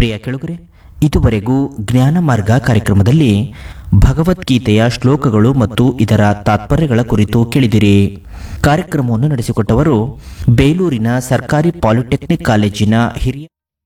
ಪ್ರಿಯ ಕೆಳಗರೆ ಇದುವರೆಗೂ ಜ್ಞಾನ ಮಾರ್ಗ ಕಾರ್ಯಕ್ರಮದಲ್ಲಿ ಭಗವದ್ಗೀತೆಯ ಶ್ಲೋಕಗಳು ಮತ್ತು ಇದರ ತಾತ್ಪರ್ಯಗಳ ಕುರಿತು ಕೇಳಿದಿರಿ ಕಾರ್ಯಕ್ರಮವನ್ನು ನಡೆಸಿಕೊಟ್ಟವರು ಬೇಲೂರಿನ ಸರ್ಕಾರಿ ಪಾಲಿಟೆಕ್ನಿಕ್ ಕಾಲೇಜಿನ ಹಿರಿಯ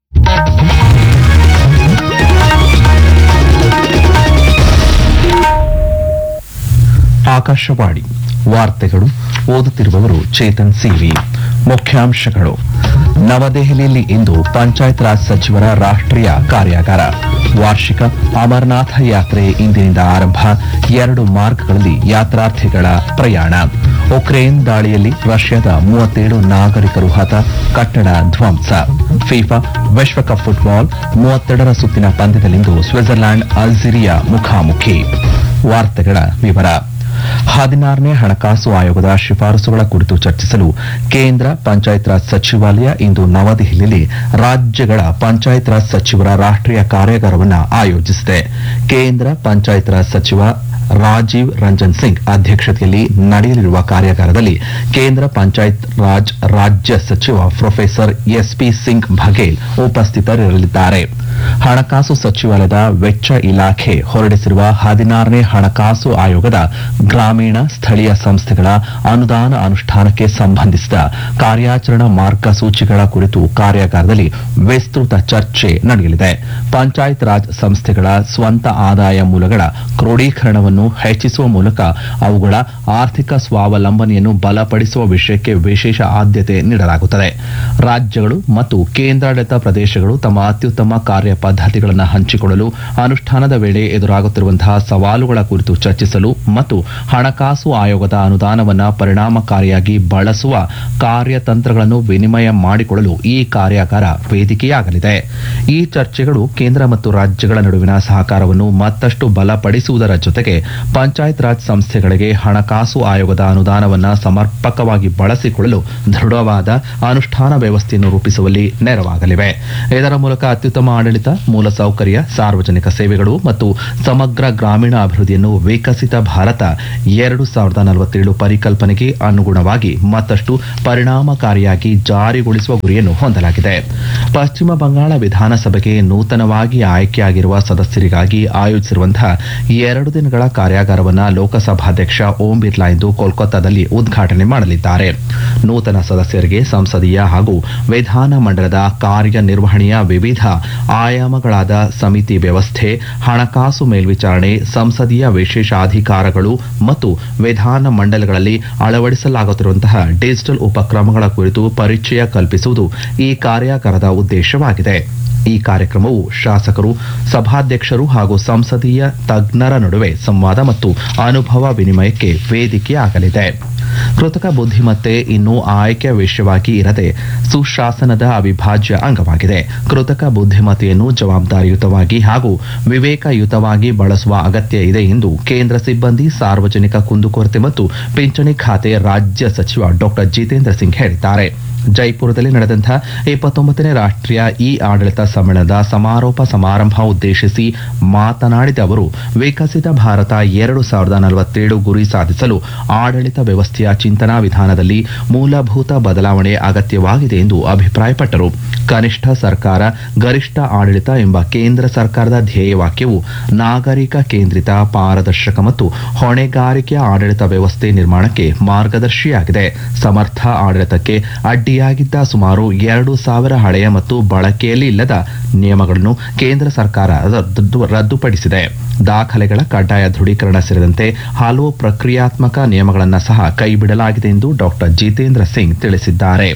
ಆಕಾಶವಾಣಿ ವಾರ್ತೆಗಳು ಓದುತ್ತಿರುವವರು ಚೇತನ್ ಸಿವಿ ಮುಖ್ಯಾಂಶಗಳು ನವದೆಹಲಿಯಲ್ಲಿ ಇಂದು ಪಂಚಾಯತ್ ರಾಜ್ ಸಚಿವರ ರಾಷ್ಟ್ರೀಯ ಕಾರ್ಯಾಗಾರ ವಾರ್ಷಿಕ ಅಮರನಾಥ ಯಾತ್ರೆ ಇಂದಿನಿಂದ ಆರಂಭ ಎರಡು ಮಾರ್ಗಗಳಲ್ಲಿ ಯಾತ್ರಾರ್ಥಿಗಳ ಪ್ರಯಾಣ ಉಕ್ರೇನ್ ದಾಳಿಯಲ್ಲಿ ರಷ್ಯಾದ ಮೂವತ್ತೇಳು ನಾಗರಿಕರು ಹತ ಕಟ್ಟಡ ಧ್ವಂಸ ಫಿಫಾ ವಿಶ್ವಕಪ್ ಫುಟ್ಬಾಲ್ ಮೂವತ್ತೆರಡರ ಸುತ್ತಿನ ಪಂದ್ಯದಲ್ಲಿಂದು ಸ್ವಿಟ್ಜರ್ಲ್ಯಾಂಡ್ ಅಲ್ಜೀರಿಯಾ ಮುಖಾಮುಖಿ ವಾರ್ತೆಗಳ ವಿವರ ಹದಿನಾರನೇ ಹಣಕಾಸು ಆಯೋಗದ ಶಿಫಾರಸುಗಳ ಕುರಿತು ಚರ್ಚಿಸಲು ಕೇಂದ್ರ ಪಂಚಾಯತ್ ರಾಜ್ ಸಚಿವಾಲಯ ಇಂದು ನವದೆಹಲಿಯಲ್ಲಿ ರಾಜ್ಯಗಳ ಪಂಚಾಯತ್ ರಾಜ್ ಸಚಿವರ ರಾಷ್ಟ್ರೀಯ ಕಾರ್ಯಾಗಾರವನ್ನು ಆಯೋಜಿಸಿದೆ ಕೇಂದ್ರ ಪಂಚಾಯತ್ ರಾಜ್ ಸಚಿವ ರಾಜೀವ್ ರಂಜನ್ ಸಿಂಗ್ ಅಧ್ಯಕ್ಷತೆಯಲ್ಲಿ ನಡೆಯಲಿರುವ ಕಾರ್ಯಾಗಾರದಲ್ಲಿ ಕೇಂದ್ರ ಪಂಚಾಯತ್ ರಾಜ್ ರಾಜ್ಯ ಸಚಿವ ಪ್ರೊಫೆಸರ್ ಎಸ್ಪಿ ಸಿಂಗ್ ಬಘೇಲ್ ಉಪಸ್ಥಿತರಿರಲಿದ್ದಾರೆ ಹಣಕಾಸು ಸಚಿವಾಲಯದ ವೆಚ್ಚ ಇಲಾಖೆ ಹೊರಡಿಸಿರುವ ಹದಿನಾರನೇ ಹಣಕಾಸು ಆಯೋಗದ ಗ್ರಾಮೀಣ ಸ್ಥಳೀಯ ಸಂಸ್ಥೆಗಳ ಅನುದಾನ ಅನುಷ್ಠಾನಕ್ಕೆ ಸಂಬಂಧಿಸಿದ ಕಾರ್ಯಾಚರಣಾ ಮಾರ್ಗಸೂಚಿಗಳ ಕುರಿತು ಕಾರ್ಯಾಗಾರದಲ್ಲಿ ವಿಸ್ತೃತ ಚರ್ಚೆ ನಡೆಯಲಿದೆ ಪಂಚಾಯತ್ ರಾಜ್ ಸಂಸ್ಥೆಗಳ ಸ್ವಂತ ಆದಾಯ ಮೂಲಗಳ ಕ್ರೋಢೀಕರಣವನ್ನು ಹೆಚ್ಚಿಸುವ ಮೂಲಕ ಅವುಗಳ ಆರ್ಥಿಕ ಸ್ವಾವಲಂಬನೆಯನ್ನು ಬಲಪಡಿಸುವ ವಿಷಯಕ್ಕೆ ವಿಶೇಷ ಆದ್ಯತೆ ನೀಡಲಾಗುತ್ತದೆ ರಾಜ್ಯಗಳು ಮತ್ತು ಕೇಂದ್ರಾಡಳಿತ ಪ್ರದೇಶಗಳು ತಮ್ಮ ಅತ್ಯುತ್ತಮ ಕಾರ್ಯ ಪದ್ಧತಿಗಳನ್ನು ಹಂಚಿಕೊಳ್ಳಲು ಅನುಷ್ಠಾನದ ವೇಳೆ ಎದುರಾಗುತ್ತಿರುವಂತಹ ಸವಾಲುಗಳ ಕುರಿತು ಚರ್ಚಿಸಲು ಮತ್ತು ಹಣಕಾಸು ಆಯೋಗದ ಅನುದಾನವನ್ನು ಪರಿಣಾಮಕಾರಿಯಾಗಿ ಬಳಸುವ ಕಾರ್ಯತಂತ್ರಗಳನ್ನು ವಿನಿಮಯ ಮಾಡಿಕೊಳ್ಳಲು ಈ ಕಾರ್ಯಾಗಾರ ವೇದಿಕೆಯಾಗಲಿದೆ ಈ ಚರ್ಚೆಗಳು ಕೇಂದ್ರ ಮತ್ತು ರಾಜ್ಯಗಳ ನಡುವಿನ ಸಹಕಾರವನ್ನು ಮತ್ತಷ್ಟು ಬಲಪಡಿಸುವುದರ ಜೊತೆಗೆ ಪಂಚಾಯತ್ ರಾಜ್ ಸಂಸ್ಥೆಗಳಿಗೆ ಹಣಕಾಸು ಆಯೋಗದ ಅನುದಾನವನ್ನು ಸಮರ್ಪಕವಾಗಿ ಬಳಸಿಕೊಳ್ಳಲು ದೃಢವಾದ ಅನುಷ್ಠಾನ ವ್ಯವಸ್ಥೆಯನ್ನು ರೂಪಿಸುವಲ್ಲಿ ನೆರವಾಗಲಿವೆ ಇದರ ಮೂಲಕ ಅತ್ಯುತ್ತಮ ಆಡಳಿತ ಮೂಲಸೌಕರ್ಯ ಸಾರ್ವಜನಿಕ ಸೇವೆಗಳು ಮತ್ತು ಸಮಗ್ರ ಗ್ರಾಮೀಣ ಅಭಿವೃದ್ಧಿಯನ್ನು ವಿಕಸಿತ ಭಾರತ ಎರಡು ಸಾವಿರದ ನಲವತ್ತೇಳು ಪರಿಕಲ್ಪನೆಗೆ ಅನುಗುಣವಾಗಿ ಮತ್ತಷ್ಟು ಪರಿಣಾಮಕಾರಿಯಾಗಿ ಜಾರಿಗೊಳಿಸುವ ಗುರಿಯನ್ನು ಹೊಂದಲಾಗಿದೆ ಪಶ್ಚಿಮ ಬಂಗಾಳ ವಿಧಾನಸಭೆಗೆ ನೂತನವಾಗಿ ಆಯ್ಕೆಯಾಗಿರುವ ಸದಸ್ಯರಿಗಾಗಿ ಆಯೋಜಿಸಿರುವಂತಹ ಎರಡು ದಿನಗಳ ಕಾರ್ಯಾಗಾರವನ್ನು ಲೋಕಸಭಾಧ್ಯಕ್ಷ ಓಂ ಬಿರ್ಲಾ ಇಂದು ಕೋಲ್ಕತ್ತಾದಲ್ಲಿ ಉದ್ಘಾಟನೆ ಮಾಡಲಿದ್ದಾರೆ ನೂತನ ಸದಸ್ಯರಿಗೆ ಸಂಸದೀಯ ಹಾಗೂ ವಿಧಾನ ಮಂಡಲದ ಕಾರ್ಯನಿರ್ವಹಣೆಯ ವಿವಿಧ ಆಯಾಮಗಳಾದ ಸಮಿತಿ ವ್ಯವಸ್ಥೆ ಹಣಕಾಸು ಮೇಲ್ವಿಚಾರಣೆ ಸಂಸದೀಯ ವಿಶೇಷಾಧಿಕಾರಗಳು ಮತ್ತು ವಿಧಾನ ಮಂಡಲಗಳಲ್ಲಿ ಅಳವಡಿಸಲಾಗುತ್ತಿರುವಂತಹ ಡಿಜಿಟಲ್ ಉಪಕ್ರಮಗಳ ಕುರಿತು ಪರಿಚಯ ಕಲ್ಪಿಸುವುದು ಈ ಕಾರ್ಯಾಗಾರದ ಉದ್ದೇಶವಾಗಿದೆ ಈ ಕಾರ್ಯಕ್ರಮವು ಶಾಸಕರು ಸಭಾಧ್ಯಕ್ಷರು ಹಾಗೂ ಸಂಸದೀಯ ತಜ್ಞರ ನಡುವೆ ಸಂವಾದ ಮತ್ತು ಅನುಭವ ವಿನಿಮಯಕ್ಕೆ ವೇದಿಕೆಯಾಗಲಿದೆ ಕೃತಕ ಬುದ್ಧಿಮತ್ತೆ ಇನ್ನೂ ಆಯ್ಕೆಯ ವಿಷಯವಾಗಿ ಇರದೆ ಸುಶಾಸನದ ಅವಿಭಾಜ್ಯ ಅಂಗವಾಗಿದೆ ಕೃತಕ ಬುದ್ಧಿಮತ್ತೆಯನ್ನು ಜವಾಬ್ದಾರಿಯುತವಾಗಿ ಹಾಗೂ ವಿವೇಕಯುತವಾಗಿ ಬಳಸುವ ಅಗತ್ಯ ಇದೆ ಎಂದು ಕೇಂದ್ರ ಸಿಬ್ಬಂದಿ ಸಾರ್ವಜನಿಕ ಕುಂದುಕೊರತೆ ಮತ್ತು ಪಿಂಚಣಿ ಖಾತೆ ರಾಜ್ಯ ಸಚಿವ ಡಾಕ್ಟರ್ ಜಿತೇಂದ್ರ ಸಿಂಗ್ ಹೇಳಿದ್ದಾರೆ ಜೈಪುರದಲ್ಲಿ ನಡೆದಂತಹ ಇಪ್ಪತ್ತೊಂಬತ್ತನೇ ರಾಷ್ಟ್ರೀಯ ಇ ಆಡಳಿತ ಸಮ್ಮೇಳನದ ಸಮಾರೋಪ ಸಮಾರಂಭ ಉದ್ದೇಶಿಸಿ ಮಾತನಾಡಿದ ಅವರು ವಿಕಸಿತ ಭಾರತ ಎರಡು ಸಾವಿರದ ನಲವತ್ತೇಳು ಗುರಿ ಸಾಧಿಸಲು ಆಡಳಿತ ವ್ಯವಸ್ಥೆಯ ಚಿಂತನಾ ವಿಧಾನದಲ್ಲಿ ಮೂಲಭೂತ ಬದಲಾವಣೆ ಅಗತ್ಯವಾಗಿದೆ ಎಂದು ಅಭಿಪ್ರಾಯಪಟ್ಟರು ಕನಿಷ್ಠ ಸರ್ಕಾರ ಗರಿಷ್ಠ ಆಡಳಿತ ಎಂಬ ಕೇಂದ್ರ ಸರ್ಕಾರದ ಧ್ಯೇಯವಾಕ್ಯವು ನಾಗರಿಕ ಕೇಂದ್ರಿತ ಪಾರದರ್ಶಕ ಮತ್ತು ಹೊಣೆಗಾರಿಕೆಯ ಆಡಳಿತ ವ್ಯವಸ್ಥೆ ನಿರ್ಮಾಣಕ್ಕೆ ಮಾರ್ಗದರ್ಶಿಯಾಗಿದೆ ಸಮರ್ಥ ಆಡಳಿತಕ್ಕೆ ಅಡ್ಡಿಯಾಗಿದ್ದ ಸುಮಾರು ಎರಡು ಸಾವಿರ ಹಳೆಯ ಮತ್ತು ಬಳಕೆಯಲ್ಲಿ ಇಲ್ಲದ ನಿಯಮಗಳನ್ನು ಕೇಂದ್ರ ಸರ್ಕಾರ ರದ್ದು- ರದ್ದುಪಡಿಸಿದೆ ದಾಖಲೆಗಳ ಕಡ್ಡಾಯ ದೃಢೀಕರಣ ಸೇರಿದಂತೆ ಹಲವು ಪ್ರಕ್ರಿಯಾತ್ಮಕ ನಿಯಮಗಳನ್ನು ಸಹ ಕೈಬಿಡಲಾಗಿದೆ ಎಂದು ಡಾಕ್ಟರ್ ಜಿತೇಂದ್ರ ಸಿಂಗ್ ತಿಳಿಸಿದ್ದಾರೆ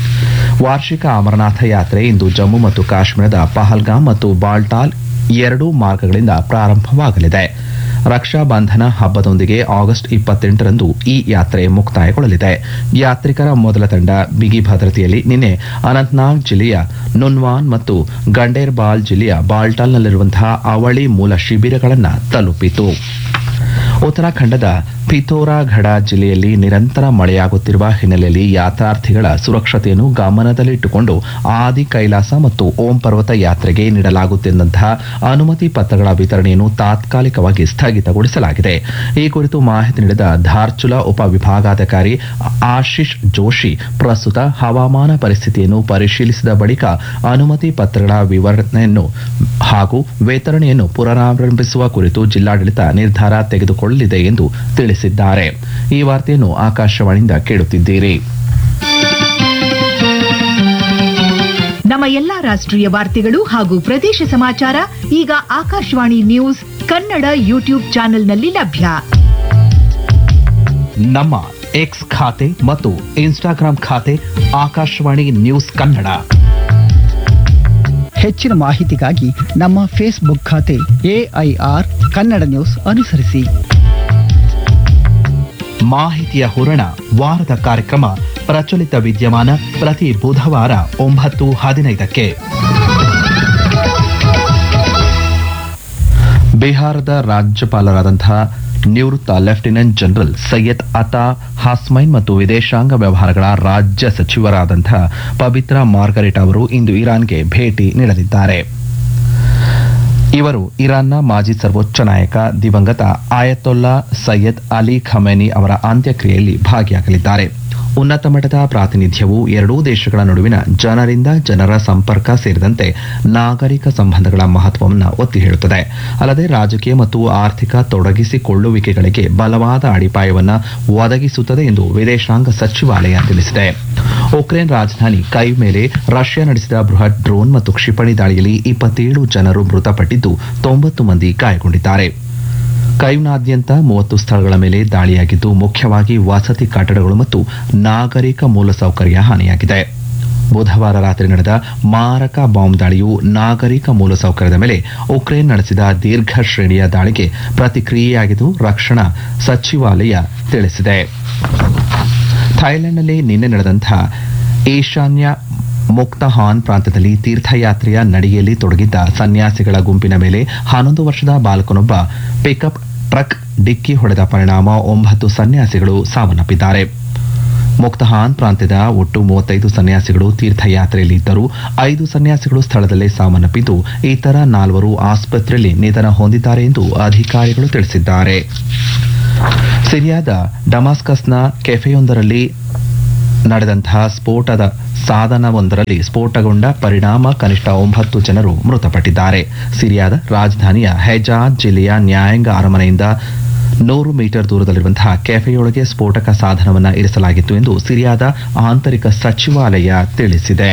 ವಾರ್ಷಿಕ ಅಮರನಾಥ ಯಾತ್ರೆ ಇಂದು ಜಮ್ಮು ಮತ್ತು ಕಾಶ್ಮೀರದ ಪಹಲ್ಗಾಮ್ ಮತ್ತು ಬಾಲ್ಟಾಲ್ ಎರಡೂ ಮಾರ್ಗಗಳಿಂದ ಪ್ರಾರಂಭವಾಗಲಿದೆ ರಕ್ಷಾ ಬಂಧನ ಹಬ್ಬದೊಂದಿಗೆ ಆಗಸ್ಟ್ ಇಪ್ಪತ್ತೆಂಟರಂದು ಈ ಯಾತ್ರೆ ಮುಕ್ತಾಯಗೊಳ್ಳಲಿದೆ ಯಾತ್ರಿಕರ ಮೊದಲ ತಂಡ ಬಿಗಿ ಭದ್ರತೆಯಲ್ಲಿ ನಿನ್ನೆ ಅನಂತನಾಗ್ ಜಿಲ್ಲೆಯ ನುನ್ವಾನ್ ಮತ್ತು ಗಂಡೇರ್ಬಾಲ್ ಜಿಲ್ಲೆಯ ಬಾಲ್ಟಾಲ್ನಲ್ಲಿರುವಂತಹ ಅವಳಿ ಮೂಲ ಶಿಬಿರಗಳನ್ನು ತಲುಪಿತು ಉತ್ತರಾಖಂಡದ ಪಿಥೋರಾಘಡ ಜಿಲ್ಲೆಯಲ್ಲಿ ನಿರಂತರ ಮಳೆಯಾಗುತ್ತಿರುವ ಹಿನ್ನೆಲೆಯಲ್ಲಿ ಯಾತ್ರಾರ್ಥಿಗಳ ಸುರಕ್ಷತೆಯನ್ನು ಗಮನದಲ್ಲಿಟ್ಟುಕೊಂಡು ಆದಿ ಕೈಲಾಸ ಮತ್ತು ಓಂ ಪರ್ವತ ಯಾತ್ರೆಗೆ ನೀಡಲಾಗುತ್ತಿದ್ದಂತಹ ಅನುಮತಿ ಪತ್ರಗಳ ವಿತರಣೆಯನ್ನು ತಾತ್ಕಾಲಿಕವಾಗಿ ಸ್ಥಗಿತಗೊಳಿಸಲಾಗಿದೆ ಈ ಕುರಿತು ಮಾಹಿತಿ ನೀಡಿದ ಧಾರ್ಚುಲಾ ಉಪವಿಭಾಗಾಧಿಕಾರಿ ಆಶೀಶ್ ಜೋಶಿ ಪ್ರಸ್ತುತ ಹವಾಮಾನ ಪರಿಸ್ಥಿತಿಯನ್ನು ಪರಿಶೀಲಿಸಿದ ಬಳಿಕ ಅನುಮತಿ ಪತ್ರಗಳ ವಿವರಣೆಯನ್ನು ಹಾಗೂ ವಿತರಣೆಯನ್ನು ಪುನರಾರಂಭಿಸುವ ಕುರಿತು ಜಿಲ್ಲಾಡಳಿತ ನಿರ್ಧಾರ ತೆಗೆದುಕೊಳ್ಳಲಿದೆ ಎಂದು ತಿಳಿಸಿದ್ದಾರೆ ಈ ವಾರ್ತೆಯನ್ನು ಆಕಾಶವಾಣಿಯಿಂದ ಕೇಳುತ್ತಿದ್ದೀರಿ ನಮ್ಮ ಎಲ್ಲಾ ರಾಷ್ಟ್ರೀಯ ವಾರ್ತೆಗಳು ಹಾಗೂ ಪ್ರದೇಶ ಸಮಾಚಾರ ಈಗ ಆಕಾಶವಾಣಿ ನ್ಯೂಸ್ ಕನ್ನಡ ಯೂಟ್ಯೂಬ್ ಚಾನೆಲ್ನಲ್ಲಿ ಲಭ್ಯ ನಮ್ಮ ಎಕ್ಸ್ ಖಾತೆ ಮತ್ತು ಇನ್ಸ್ಟಾಗ್ರಾಂ ಖಾತೆ ಆಕಾಶವಾಣಿ ನ್ಯೂಸ್ ಕನ್ನಡ ಹೆಚ್ಚಿನ ಮಾಹಿತಿಗಾಗಿ ನಮ್ಮ ಫೇಸ್ಬುಕ್ ಖಾತೆ ಎಐಆರ್ ಕನ್ನಡ ನ್ಯೂಸ್ ಅನುಸರಿಸಿ ಮಾಹಿತಿಯ ಹೂರಣ ವಾರದ ಕಾರ್ಯಕ್ರಮ ಪ್ರಚಲಿತ ವಿದ್ಯಮಾನ ಪ್ರತಿ ಬುಧವಾರ ಒಂಬತ್ತು ಹದಿನೈದಕ್ಕೆ ಬಿಹಾರದ ರಾಜ್ಯಪಾಲರಾದಂತಹ ನಿವೃತ್ತ ಲೆಫ್ಟಿನೆಂಟ್ ಜನರಲ್ ಸೈಯದ್ ಅತಾ ಹಾಸ್ಮೈನ್ ಮತ್ತು ವಿದೇಶಾಂಗ ವ್ಯವಹಾರಗಳ ರಾಜ್ಯ ಸಚಿವರಾದಂತಹ ಪವಿತ್ರ ಮಾರ್ಗರೆಟ್ ಅವರು ಇಂದು ಇರಾನ್ಗೆ ಭೇಟಿ ನೀಡಲಿದ್ದಾರೆ ಇವರು ಇರಾನ್ನ ಮಾಜಿ ಸರ್ವೋಚ್ಚ ನಾಯಕ ದಿವಂಗತ ಆಯತೊಲ್ಲಾ ಸೈಯದ್ ಅಲಿ ಖಮೇನಿ ಅವರ ಅಂತ್ಯಕ್ರಿಯೆಯಲ್ಲಿ ಭಾಗಿಯಾಗಲಿದ್ದಾರೆ ಉನ್ನತ ಮಟ್ಟದ ಪ್ರಾತಿನಿಧ್ಯವು ಎರಡೂ ದೇಶಗಳ ನಡುವಿನ ಜನರಿಂದ ಜನರ ಸಂಪರ್ಕ ಸೇರಿದಂತೆ ನಾಗರಿಕ ಸಂಬಂಧಗಳ ಮಹತ್ವವನ್ನು ಒತ್ತಿ ಹೇಳುತ್ತದೆ ಅಲ್ಲದೆ ರಾಜಕೀಯ ಮತ್ತು ಆರ್ಥಿಕ ತೊಡಗಿಸಿಕೊಳ್ಳುವಿಕೆಗಳಿಗೆ ಬಲವಾದ ಅಡಿಪಾಯವನ್ನು ಒದಗಿಸುತ್ತದೆ ಎಂದು ವಿದೇಶಾಂಗ ಸಚಿವಾಲಯ ತಿಳಿಸಿದೆ ಉಕ್ರೇನ್ ರಾಜಧಾನಿ ಕೈ ಮೇಲೆ ರಷ್ಯಾ ನಡೆಸಿದ ಬೃಹತ್ ಡ್ರೋನ್ ಮತ್ತು ಕ್ಷಿಪಣಿ ದಾಳಿಯಲ್ಲಿ ಇಪ್ಪತ್ತೇಳು ಜನರು ಮೃತಪಟ್ಟಿದ್ದು ತೊಂಬತ್ತು ಮಂದಿ ಗಾಯಗೊಂಡಿದ್ದಾರೆ ಕೈವ್ನಾದ್ಯಂತ ಮೂವತ್ತು ಸ್ಥಳಗಳ ಮೇಲೆ ದಾಳಿಯಾಗಿದ್ದು ಮುಖ್ಯವಾಗಿ ವಸತಿ ಕಟ್ಟಡಗಳು ಮತ್ತು ನಾಗರಿಕ ಮೂಲಸೌಕರ್ಯ ಹಾನಿಯಾಗಿದೆ ಬುಧವಾರ ರಾತ್ರಿ ನಡೆದ ಮಾರಕ ಬಾಂಬ್ ದಾಳಿಯು ನಾಗರಿಕ ಮೂಲಸೌಕರ್ಯದ ಮೇಲೆ ಉಕ್ರೇನ್ ನಡೆಸಿದ ದೀರ್ಘ ಶ್ರೇಣಿಯ ದಾಳಿಗೆ ಪ್ರತಿಕ್ರಿಯೆಯಾಗಿದ್ದು ರಕ್ಷಣಾ ಸಚಿವಾಲಯ ತಿಳಿಸಿದೆ ಥೈಲ್ಯಾಂಡ್ನಲ್ಲಿ ನಿನ್ನೆ ನಡೆದಂತಹ ಈಶಾನ್ಯ ಮುಕ್ತಹಾನ್ ಪ್ರಾಂತ್ಯದಲ್ಲಿ ತೀರ್ಥಯಾತ್ರೆಯ ನಡಿಗೆಯಲ್ಲಿ ತೊಡಗಿದ್ದ ಸನ್ಯಾಸಿಗಳ ಗುಂಪಿನ ಮೇಲೆ ಹನ್ನೊಂದು ವರ್ಷದ ಬಾಲಕನೊಬ್ಬ ಪಿಕಪ್ ಟ್ರಕ್ ಡಿಕ್ಕಿ ಹೊಡೆದ ಪರಿಣಾಮ ಒಂಬತ್ತು ಸನ್ಯಾಸಿಗಳು ಸಾವನ್ನಪ್ಪಿದ್ದಾರೆ ಮುಕ್ತಹಾನ್ ಪ್ರಾಂತ್ಯದ ಒಟ್ಟು ಮೂವತ್ತೈದು ಸನ್ಯಾಸಿಗಳು ತೀರ್ಥಯಾತ್ರೆಯಲ್ಲಿ ಇದ್ದರು ಐದು ಸನ್ಯಾಸಿಗಳು ಸ್ಥಳದಲ್ಲೇ ಸಾವನ್ನಪ್ಪಿದ್ದು ಇತರ ನಾಲ್ವರು ಆಸ್ಪತ್ರೆಯಲ್ಲಿ ನಿಧನ ಹೊಂದಿದ್ದಾರೆ ಎಂದು ಅಧಿಕಾರಿಗಳು ತಿಳಿಸಿದ್ದಾರೆ ಸಿರಿಯಾದ ಡಮಾಸ್ಕಸ್ನ ಕೆಫೆಯೊಂದರಲ್ಲಿ ನಡೆದಂತಹ ಸ್ಫೋಟದ ಸಾಧನವೊಂದರಲ್ಲಿ ಸ್ಫೋಟಗೊಂಡ ಪರಿಣಾಮ ಕನಿಷ್ಠ ಒಂಬತ್ತು ಜನರು ಮೃತಪಟ್ಟಿದ್ದಾರೆ ಸಿರಿಯಾದ ರಾಜಧಾನಿಯ ಹೆಜಾಜ್ ಜಿಲ್ಲೆಯ ನ್ಯಾಯಾಂಗ ಅರಮನೆಯಿಂದ ನೂರು ಮೀಟರ್ ದೂರದಲ್ಲಿರುವಂತಹ ಕೆಫೆಯೊಳಗೆ ಸ್ಫೋಟಕ ಸಾಧನವನ್ನು ಇರಿಸಲಾಗಿತ್ತು ಎಂದು ಸಿರಿಯಾದ ಆಂತರಿಕ ಸಚಿವಾಲಯ ತಿಳಿಸಿದೆ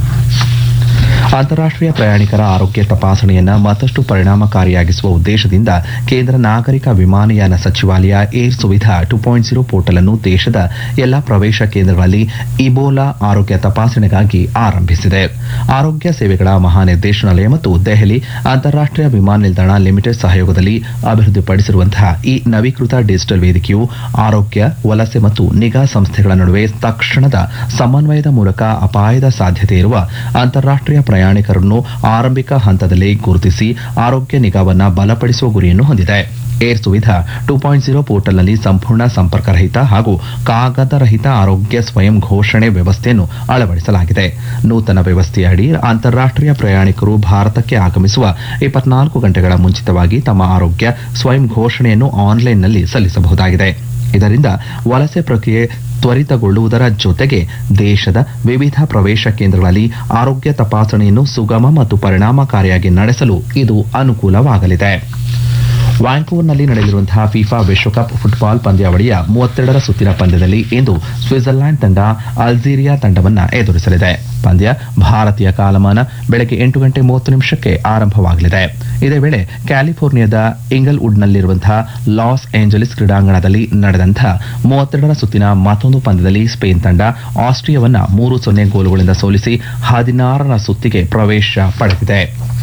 ಅಂತಾರಾಷ್ಟ್ರೀಯ ಪ್ರಯಾಣಿಕರ ಆರೋಗ್ಯ ತಪಾಸಣೆಯನ್ನು ಮತ್ತಷ್ಟು ಪರಿಣಾಮಕಾರಿಯಾಗಿಸುವ ಉದ್ದೇಶದಿಂದ ಕೇಂದ್ರ ನಾಗರಿಕ ವಿಮಾನಯಾನ ಸಚಿವಾಲಯ air Suvidha two point zero portal ಅನ್ನು ದೇಶದ ಎಲ್ಲಾ ಪ್ರವೇಶ ಕೇಂದ್ರಗಳಲ್ಲಿ ಇಬೋಲಾ ಆರೋಗ್ಯ ತಪಾಸಣೆಗಾಗಿ ಆರಂಭಿಸಿದೆ ಆರೋಗ್ಯ ಸೇವೆಗಳ ಮಹಾನಿರ್ದೇಶನಾಲಯ ಮತ್ತು ದೆಹಲಿ ಅಂತಾರಾಷ್ಟ್ರೀಯ ವಿಮಾನ ನಿಲ್ದಾಣ ಲಿಮಿಟೆಡ್ ಸಹಯೋಗದಲ್ಲಿ ಅಭಿವೃದ್ಧಿಪಡಿಸಿರುವಂತಹ ಈ ನವೀಕೃತ ಡಿಜಿಟಲ್ ವೇದಿಕೆಯು ಆರೋಗ್ಯ ವಲಸೆ ಮತ್ತು ನಿಗಾ ಸಂಸ್ಥೆಗಳ ನಡುವೆ ತಕ್ಷಣದ ಸಮನ್ವಯದ ಮೂಲಕ ಅಪಾಯದ ಸಾಧ್ಯತೆ ಇರುವ ಅಂತಾರಾಷ್ಟ್ರೀಯ ಪ್ರಯಾಣಿಕರನ್ನು ಆರಂಭಿಕ ಹಂತದಲ್ಲಿ ಗುರುತಿಸಿ ಆರೋಗ್ಯ ನಿಗಾವನ್ನ ಬಲಪಡಿಸುವ ಗುರಿಯನ್ನು ಹೊಂದಿದೆ air Suvidha two point zero ಪೋರ್ಟಲ್ನಲ್ಲಿ ಸಂಪೂರ್ಣ ಸಂಪರ್ಕರಹಿತ ಹಾಗೂ ಕಾಗದರಹಿತ ಆರೋಗ್ಯ ಸ್ವಯಂ ಘೋಷಣೆ ವ್ಯವಸ್ಥೆಯನ್ನು ಅಳವಡಿಸಲಾಗಿದೆ ನೂತನ ವ್ಯವಸ್ಥೆಯ ಅಡಿ ಅಂತಾರಾಷ್ಟ್ರೀಯ ಪ್ರಯಾಣಿಕರು ಭಾರತಕ್ಕೆ ಆಗಮಿಸುವ ಇಪ್ಪತ್ನಾಲ್ಕು ಗಂಟೆಗಳ ಮುಂಚಿತವಾಗಿ ತಮ್ಮ ಆರೋಗ್ಯ ಸ್ವಯಂ ಘೋಷಣೆಯನ್ನು ಆನ್ಲೈನ್ನಲ್ಲಿ ಸಲ್ಲಿಸಬಹುದಾಗಿದೆ ಇದರಿಂದ ವಲಸೆ ಪ್ರಕ್ರಿಯೆ ತ್ವರಿತಗೊಳ್ಳುವುದರ ಜೊತೆಗೆ ದೇಶದ ವಿವಿಧ ಪ್ರವೇಶ ಕೇಂದ್ರಗಳಲ್ಲಿ ಆರೋಗ್ಯ ತಪಾಸಣೆಯನ್ನು ಸುಗಮ ಮತ್ತು ಪರಿಣಾಮಕಾರಿಯಾಗಿ ನಡೆಸಲು ಇದು ಅನುಕೂಲವಾಗಲಿದೆ ವ್ಯಾಂಕೂವರ್ನಲ್ಲಿ ನಡೆಯಲಿರುವಂತಹ ಫಿಫಾ ವಿಶ್ವಕಪ್ ಫುಟ್ಬಾಲ್ ಪಂದ್ಯಾವಳಿಯ ಮೂವತ್ತೆರಡರ ಸುತ್ತಿನ ಪಂದ್ಯದಲ್ಲಿ ಇಂದು ಸ್ವಿಟ್ಜರ್ಲೆಂಡ್ ತಂಡ ಅಲ್ಜೀರಿಯಾ ತಂಡವನ್ನು ಎದುರಿಸಲಿದೆ ಪಂದ್ಯ ಭಾರತೀಯ ಕಾಲಮಾನ ಬೆಳಗ್ಗೆ ಎಂಟು ಗಂಟೆ ಮೂವತ್ತು ನಿಮಿಷಕ್ಕೆ ಆರಂಭವಾಗಲಿದೆ ಇದೇ ವೇಳೆ ಕ್ಯಾಲಿಫೋರ್ನಿಯಾದ ಇಂಗಲ್ವುಡ್ನಲ್ಲಿರುವಂತಹ ಲಾಸ್ ಏಂಜಲಿಸ್ ಕ್ರೀಡಾಂಗಣದಲ್ಲಿ ನಡೆದಂತಹ ಮೂವತ್ತೆರಡರ ಸುತ್ತಿನ ಮತ್ತೊಂದು ಪಂದ್ಯದಲ್ಲಿ ಸ್ಪೇನ್ ತಂಡ ಆಸ್ಟ್ರಿಯಾವನ್ನ ಮೂರು ಸೊನ್ನೆ ಗೋಲುಗಳಿಂದ ಸೋಲಿಸಿ ಹದಿನಾರರ ಸುತ್ತಿಗೆ ಪ್ರವೇಶ ಪಡೆದಿದೆ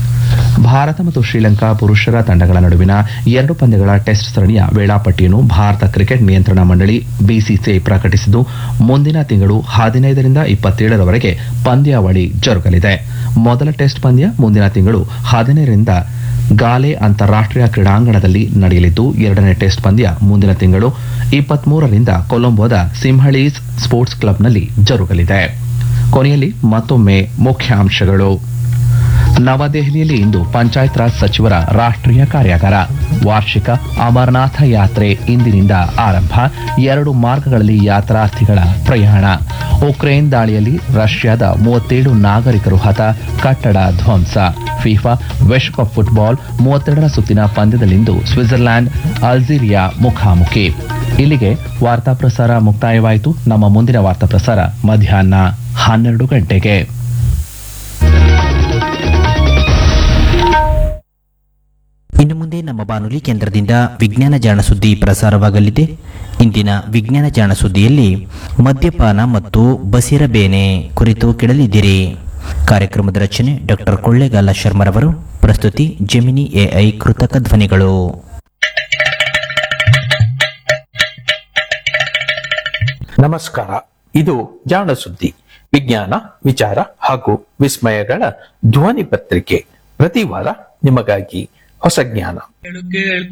ಭಾರತ ಮತ್ತು ಶ್ರೀಲಂಕಾ ಪುರುಷರ ತಂಡಗಳ ನಡುವಿನ ಎರಡು ಪಂದ್ಯಗಳ ಟೆಸ್ಟ್ ಸರಣಿಯ ವೇಳಾಪಟ್ಟಿಯನ್ನು ಭಾರತ ಕ್ರಿಕೆಟ್ ನಿಯಂತ್ರಣ ಮಂಡಳಿ ಬಿಸಿಸಿಐ ಪ್ರಕಟಿಸಿದ್ದು ಮುಂದಿನ ತಿಂಗಳು ಹದಿನೈದರಿಂದ ಇಪ್ಪತ್ತೇಳರವರೆಗೆ ಪಂದ್ಯಾವಳಿ ಜರುಗಲಿದೆ ಮೊದಲ ಟೆಸ್ಟ್ ಪಂದ್ಯ ಮುಂದಿನ ತಿಂಗಳು ಹದಿನೈದರಿಂದ ಗಾಲೆ ಅಂತಾರಾಷ್ಟ್ರೀಯ ಕ್ರೀಡಾಂಗಣದಲ್ಲಿ ನಡೆಯಲಿದ್ದು ಎರಡನೇ ಟೆಸ್ಟ್ ಪಂದ್ಯ ಮುಂದಿನ ತಿಂಗಳು ಇಪ್ಪತ್ಮೂರರಿಂದ ಕೊಲಂಬೋದ ಸಿಂಹಳೀಸ್ ಸ್ಪೋರ್ಟ್ಸ್ ಕ್ಲಬ್ನಲ್ಲಿ ಜರುಗಲಿದೆ ಕೊನೆಯಲ್ಲಿ ಮತ್ತೊಮ್ಮೆ ಮುಖ್ಯಾಂಶಗಳು ನವದೆಹಲಿಯಲ್ಲಿ ಇಂದು ಪಂಚಾಯತ್ ರಾಜ್ ಸಚಿವರ ರಾಷ್ಟ್ರೀಯ ಕಾರ್ಯಾಗಾರ ವಾರ್ಷಿಕ ಅಮರನಾಥ ಯಾತ್ರೆ ಇಂದಿನಿಂದ ಆರಂಭ ಎರಡು ಮಾರ್ಗಗಳಲ್ಲಿ ಯಾತ್ರಾರ್ಥಿಗಳ ಪ್ರಯಾಣ ಉಕ್ರೇನ್ ದಾಳಿಯಲ್ಲಿ ರಷ್ಯಾದ ಮೂವತ್ತೇಳು ನಾಗರಿಕರು ಹತ ಕಟ್ಟಡ ಧ್ವಂಸ ಫಿಫಾ ವಿಶ್ವಕಪ್ ಫುಟ್ಬಾಲ್ ಮೂವತ್ತೆರಡರ ಸುತ್ತಿನ ಪಂದ್ಯದಲ್ಲಿಂದು ಸ್ವಿಟ್ಜರ್ಲ್ಯಾಂಡ್ ಅಲ್ಜೀರಿಯಾ ಮುಖಾಮುಖಿ ಇಲ್ಲಿಗೆ ವಾರ್ತಾ ಪ್ರಸಾರ ಮುಕ್ತಾಯವಾಯಿತು ನಮ್ಮ ಮುಂದಿನ ವಾರ್ತಾ ಪ್ರಸಾರ ಮಧ್ಯಾಹ್ನ ಹನ್ನೆರಡು ಗಂಟೆಗೆ ಇನ್ನು ಮುಂದೆ ನಮ್ಮ ಬಾನುಲಿ ಕೇಂದ್ರದಿಂದ ವಿಜ್ಞಾನ ಜಾಣ ಸುದ್ದಿ ಪ್ರಸಾರವಾಗಲಿದೆ ಇಂದಿನ ವಿಜ್ಞಾನ ಜಾಣ ಸುದ್ದಿಯಲ್ಲಿ ಮದ್ಯಪಾನ ಮತ್ತು ಬಸಿರಬೇನೆ ಕುರಿತು ಕೇಳಲಿದ್ದೀರಿ ಕಾರ್ಯಕ್ರಮದ ರಚನೆ ಡಾಕ್ಟರ್ ಕೊಳ್ಳೇಗಾಲ ಶರ್ಮರವರು ಪ್ರಸ್ತುತಿ ಜೆಮಿನಿ ಎಐ ಕೃತಕ ಧ್ವನಿಗಳು ನಮಸ್ಕಾರ ಇದು ಜಾಣ ಸುದ್ದಿ ವಿಜ್ಞಾನ ವಿಚಾರ ಹಾಗೂ ವಿಸ್ಮಯಗಳ ಧ್ವನಿ ಪತ್ರಿಕೆ ಪ್ರತಿ ವಾರ ನಿಮಗಾಗಿ ಹೊಸ ಜ್ಞಾನ ಕೇಳು ಕೇಳು